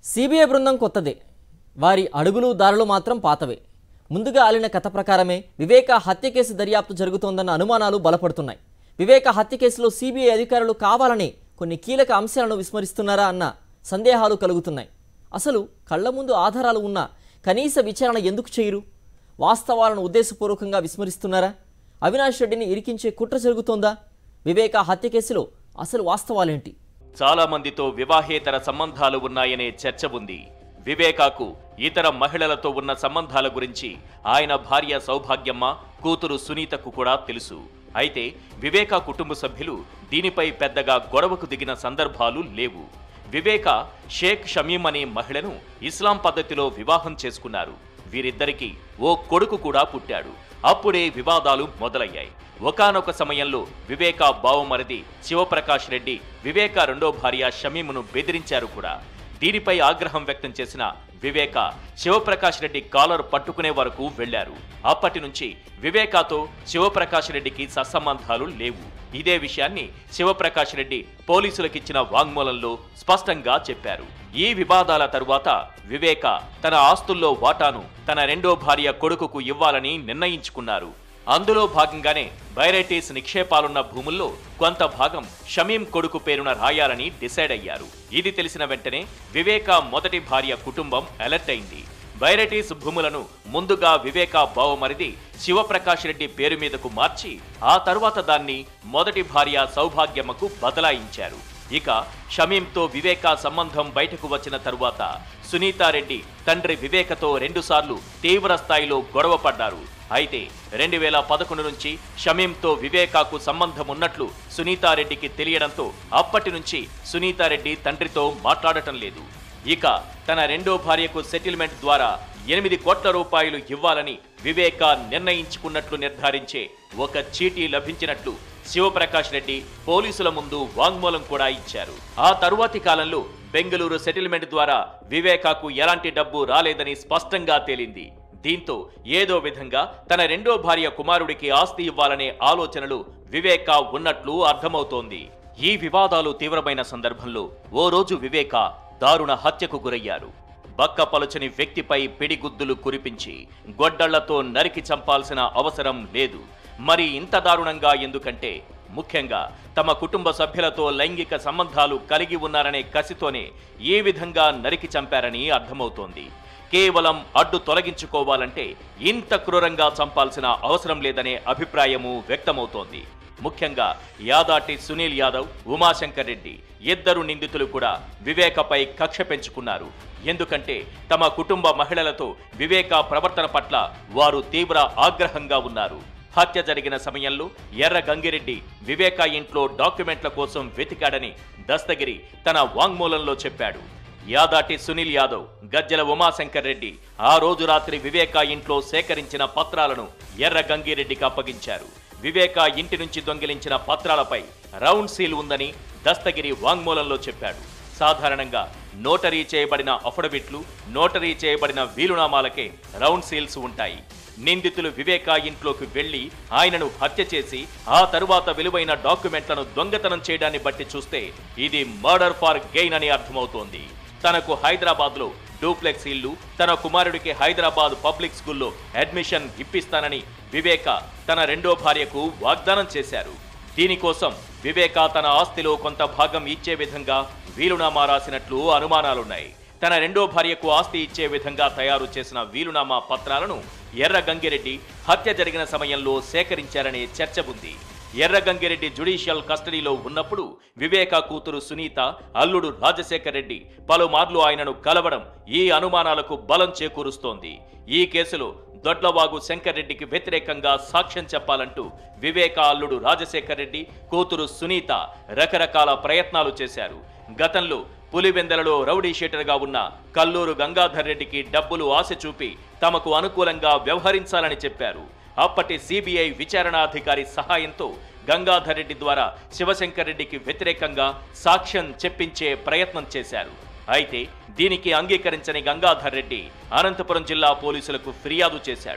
CBI బృందం కొత్తదే వారి అడుగులు దారులు మాత్రం పాతవే ముందుగా ఆలిన కథ ప్రకారమే వివేక హత్య కేసు దర్యాప్తు జరుగుతోందన్న అనుమానాలు బలపడుతున్నాయి వివేక హత్య కేసులో సిబిఐ అధికారులు కావాలని కొన్ని కీలక అంశాలను విస్మరిస్తున్నారా అన్న సందేహాలు కలుగుతున్నాయి అసలు కళ్ల ముందు ఆధారాలు ఉన్నా కనీస విచారణ ఎందుకు చేయరు వాస్తవాలను ఉద్దేశపూర్వకంగా విస్మరిస్తున్నారా అవినాష్ రెడ్డిని ఇరికించే కుట్ర జరుగుతోందా వివేక హత్య కేసులో అసలు వాస్తవాలేంటి చాలా మందితో వివాహేతర సంబంధాలు ఉన్నాయనే చర్చ ఉంది వివేకాకు ఇతర మహిళలతో ఉన్న సంబంధాల గురించి ఆయన భార్య సౌభాగ్యమ్మ కూతురు సునీతకు కూడా తెలుసు అయితే వివేక కుటుంబ సభ్యులు దీనిపై పెద్దగా గొడవకు దిగిన సందర్భాలు లేవు వివేక షేక్ షమీం అనే మహిళను ఇస్లాం పద్ధతిలో వివాహం చేసుకున్నారు వీరిద్దరికీ ఓ కొడుకు కూడా పుట్టాడు అప్పుడే వివాదాలు మొదలయ్యాయి ఒకానొక సమయంలో వివేక బావమరిది శివప్రకాష్ రెడ్డి వివేక రెండో భార్య షమీమును బెదిరించారు కూడా దీనిపై ఆగ్రహం వ్యక్తం చేసిన వివేక శివప్రకాష్ రెడ్డి కాలర్ పట్టుకునే వరకు వెళ్లారు అప్పటి నుంచి వివేకాతో శివప్రకాష్ రెడ్డికి సత్సంబంధాలు లేవు ఇదే విషయాన్ని శివప్రకాష్ రెడ్డి పోలీసులకిచ్చిన వాంగ్మూలంలో స్పష్టంగా చెప్పారు ఈ వివాదాల తరువాత వివేక తన ఆస్తుల్లో వాటాను తన రెండో భార్య కొడుకుకు ఇవ్వాలని నిర్ణయించుకున్నారు అందులో భాగంగానే బైరైటీస్ నిక్షేపాలున్న భూముల్లో కొంత భాగం షమీం కొడుకు పేరున రాయాలని డిసైడ్ అయ్యారు ఇది తెలిసిన వెంటనే వివేక మొదటి భార్య కుటుంబం అలర్ట్ అయింది బైరైటీస్ భూములను ముందుగా వివేక బావమరిది శివప్రకాష్ రెడ్డి పేరు మీదకు మార్చి ఆ తరువాత దాన్ని మొదటి భార్య సౌభాగ్యమ్మకు బదలాయించారు ఇక షమీంతో వివేక సంబంధం బయటకు వచ్చిన తరువాత సునీతారెడ్డి తండ్రి వివేకతో రెండుసార్లు తీవ్ర స్థాయిలో గొడవ పడ్డారు అయితే రెండు వేల పదకొండు నుంచి షమీంతో వివేకాకు సంబంధం ఉన్నట్లు సునీతారెడ్డికి తెలియడంతో అప్పటి నుంచి సునీతారెడ్డి తండ్రితో మాట్లాడటం లేదు ఇక తన రెండో భార్యకు సెటిల్మెంట్ ద్వారా ఎనిమిది కోట్ల రూపాయలు ఇవ్వాలని వివేక నిర్ణయించుకున్నట్లు నిర్ధారించే ఒక చీటీ లభించినట్లు శివప్రకాష్ రెడ్డి పోలీసుల ముందు వాంగ్మూలం కూడా ఇచ్చారు ఆ తరువాతి కాలంలో బెంగళూరు సెటిల్మెంట్ ద్వారా వివేకాకు ఎలాంటి డబ్బు రాలేదని స్పష్టంగా తేలింది దీంతో ఏదో విధంగా తన రెండో భార్య కుమారుడికి ఆస్తి ఇవ్వాలనే ఆలోచనలు వివేక ఉన్నట్లు అర్థమవుతోంది ఈ వివాదాలు తీవ్రమైన సందర్భంలో ఓ రోజు వివేక దారుణ హత్యకు గురయ్యారు బక్క పలుచని వ్యక్తిపై పిడిగుద్దులు కురిపించి గొడ్డళ్లతో నరికి చంపాల్సిన అవసరం లేదు మరి ఇంత దారుణంగా ఎందుకంటే ముఖ్యంగా తమ కుటుంబ సభ్యులతో లైంగిక సంబంధాలు కలిగి ఉన్నారనే కసితోనే ఏ విధంగా నరికి చంపారని అర్థమవుతోంది కేవలం అడ్డు తొలగించుకోవాలంటే ఇంత క్రూరంగా చంపాల్సిన అవసరం లేదనే అభిప్రాయము వ్యక్తమవుతోంది ముఖ్యంగా యాదాటి సునీల్ యాదవ్ ఉమాశంకర్ రెడ్డి ఇద్దరు నిందితులు కూడా వివేకపై కక్ష పెంచుకున్నారు ఎందుకంటే తమ కుటుంబ మహిళలతో వివేక ప్రవర్తన పట్ల వారు తీవ్ర ఆగ్రహంగా ఉన్నారు హత్య జరిగిన సమయంలో ఎర్ర గంగిరెడ్డి వివేక ఇంట్లో డాక్యుమెంట్ల కోసం వెతికాడని దస్తగిరి తన వాంగ్మూలంలో చెప్పాడు యాదాటి సునీల్ యాదవ్ గజ్జల ఉమాశంకర్ రెడ్డి ఆ రోజు రాత్రి వివేక ఇంట్లో సేకరించిన పత్రాలను ఎర్ర గంగిరెడ్డికి అప్పగించారు వివేక ఇంటి నుంచి దొంగిలించిన పత్రాలపై రౌండ్ సీల్ ఉందని దస్తగిరి వాంగ్మూలంలో చెప్పాడు సాధారణంగా నోటరీ చేయబడిన అఫిడవిట్లు నోటరీ చేయబడిన వీలునామాలకే రౌండ్ సీల్స్ ఉంటాయి నిందితులు వివేక ఇంట్లోకి వెళ్లి ఆయనను హత్య చేసి ఆ తరువాత విలువైన డాక్యుమెంట్లను దొంగతనం చేయడాన్ని బట్టి చూస్తే ఇది మర్డర్ ఫార్ గెయిన్ అని అర్థమవుతోంది తనకు హైదరాబాద్లో డూప్లెక్స్ ఇల్లు తన కుమారుడికి హైదరాబాద్ పబ్లిక్ స్కూల్లో అడ్మిషన్ ఇప్పిస్తానని వివేక తన రెండో భార్యకు వాగ్దానం చేశారు దీనికోసం వివేక తన ఆస్తిలో కొంత భాగం ఇచ్చే విధంగా వీలునామా రాసినట్లు అనుమానాలున్నాయి తన రెండో భార్యకు ఆస్తి ఇచ్చే విధంగా తయారు చేసిన వీలునామా పత్రాలను ఎర్ర గంగిరెడ్డి హత్య జరిగిన సమయంలో సేకరించారనే చర్చ ఉంది ఎర్ర గంగిరెడ్డి జుడిషియల్ కస్టడీలో ఉన్నప్పుడు వివేక కూతురు సునీత అల్లుడు రాజశేఖర్ రెడ్డి పలుమార్లు ఆయనను కలవడం ఈ అనుమానాలకు బలం చేకూరుస్తోంది ఈ కేసులో దొడ్లవాగు శంకర్ రెడ్డికి వ్యతిరేకంగా సాక్ష్యం చెప్పాలంటూ వివేక అల్లుడు రాజశేఖర్ రెడ్డి కూతురు సునీత రకరకాల ప్రయత్నాలు చేశారు గతంలో పులివెందలలో రౌడీ షీటర్గా ఉన్న కల్లూరు గంగాధర్ రెడ్డికి డబ్బులు ఆశ చూపి తమకు అనుకూలంగా వ్యవహరించాలని చెప్పారు అప్పటి సిబిఐ విచారణాధికారి సహాయంతో గంగాధర్ రెడ్డి ద్వారా శివశంకర్ రెడ్డికి వ్యతిరేకంగా సాక్ష్యం చెప్పించే ప్రయత్నం చేశారు అయితే దీనికి అంగీకరించని గంగాధర్ రెడ్డి అనంతపురం జిల్లా పోలీసులకు ఫిర్యాదు చేశాడు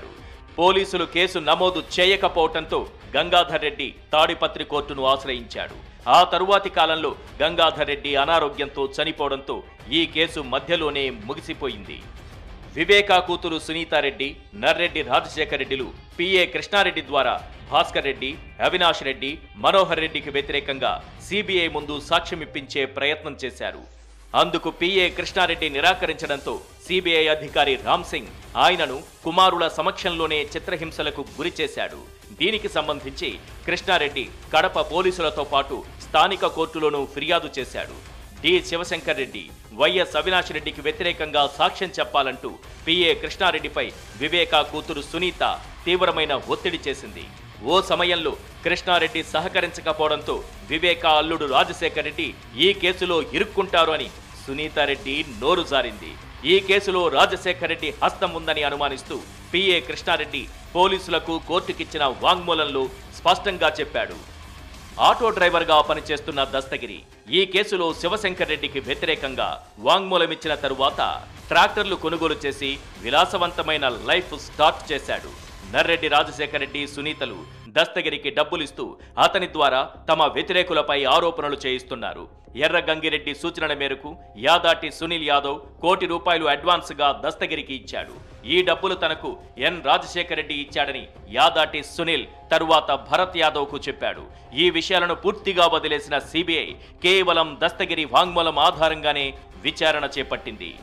పోలీసులు కేసు నమోదు చేయకపోవటంతో గంగాధర్ రెడ్డి తాడిపత్రి కోర్టును ఆశ్రయించాడు ఆ తరువాతి కాలంలో గంగాధర్ రెడ్డి అనారోగ్యంతో చనిపోవడంతో ఈ కేసు మధ్యలోనే ముగిసిపోయింది వివేకా కూతురు సునీతారెడ్డి నర్రెడ్డి రాజశేఖర్ రెడ్డిలు పిఏ కృష్ణారెడ్డి ద్వారా భాస్కర్ రెడ్డి అవినాష్ రెడ్డి మనోహర్ రెడ్డికి వ్యతిరేకంగా సిబిఐ ముందు సాక్ష్యమిప్పించే ప్రయత్నం చేశారు అందుకు పిఏ కృష్ణారెడ్డి నిరాకరించడంతో సిబిఐ అధికారి రామ్ సింగ్ ఆయనను కుమారుల సమక్షంలోనే చిత్రహింసలకు గురి చేశాడు దీనికి సంబంధించి కృష్ణారెడ్డి కడప పోలీసులతో పాటు స్థానిక కోర్టులోనూ ఫిర్యాదు చేశాడు డి శివశంకర్ రెడ్డి వైఎస్ అవినాష్ రెడ్డికి వ్యతిరేకంగా సాక్ష్యం చెప్పాలంటూ పిఏ కృష్ణారెడ్డిపై వివేకా కూతురు సునీత తీవ్రమైన ఒత్తిడి చేసింది ఓ సమయంలో కృష్ణారెడ్డి సహకరించకపోవడంతో వివేకా అల్లుడు రాజశేఖర్ రెడ్డి ఈ కేసులో ఇరుక్కుంటారు అని సునీతారెడ్డి నోరు జారింది ఈ కేసులో రాజశేఖర్ రెడ్డి హస్తం ఉందని అనుమానిస్తూ పిఏ కృష్ణారెడ్డి పోలీసులకు కోర్టుకిచ్చిన వాంగ్మూలంలో స్పష్టంగా చెప్పాడు ఆటో డ్రైవర్గా పనిచేస్తున్న దస్తగిరి ఈ కేసులో శివశంకర్ రెడ్డికి వ్యతిరేకంగా వాంగ్మూలమిచ్చిన తరువాత ట్రాక్టర్లు కొనుగోలు చేసి విలాసవంతమైన లైఫ్ స్టార్ట్ చేశాడు నర్రెడ్డి రాజశేఖర్ రెడ్డి సునీతలు దస్తగిరికి డబ్బులిస్తూ అతని ద్వారా తమ వ్యతిరేకులపై ఆరోపణలు చేయిస్తున్నారు ఎర్ర గంగిరెడ్డి సూచనల మేరకు యాదాటి సునీల్ యాదవ్ కోటి రూపాయలు అడ్వాన్స్గా దస్తగిరికి ఇచ్చాడు ఈ డబ్బులు తనకు ఎన్ రాజశేఖర్ రెడ్డి ఇచ్చాడని యాదాటి సునీల్ తరువాత భరత్ యాదవ్కు చెప్పాడు ఈ విషయాలను పూర్తిగా వదిలేసిన సిబిఐ కేవలం దస్తగిరి వాంగ్మూలం ఆధారంగానే విచారణ చేపట్టింది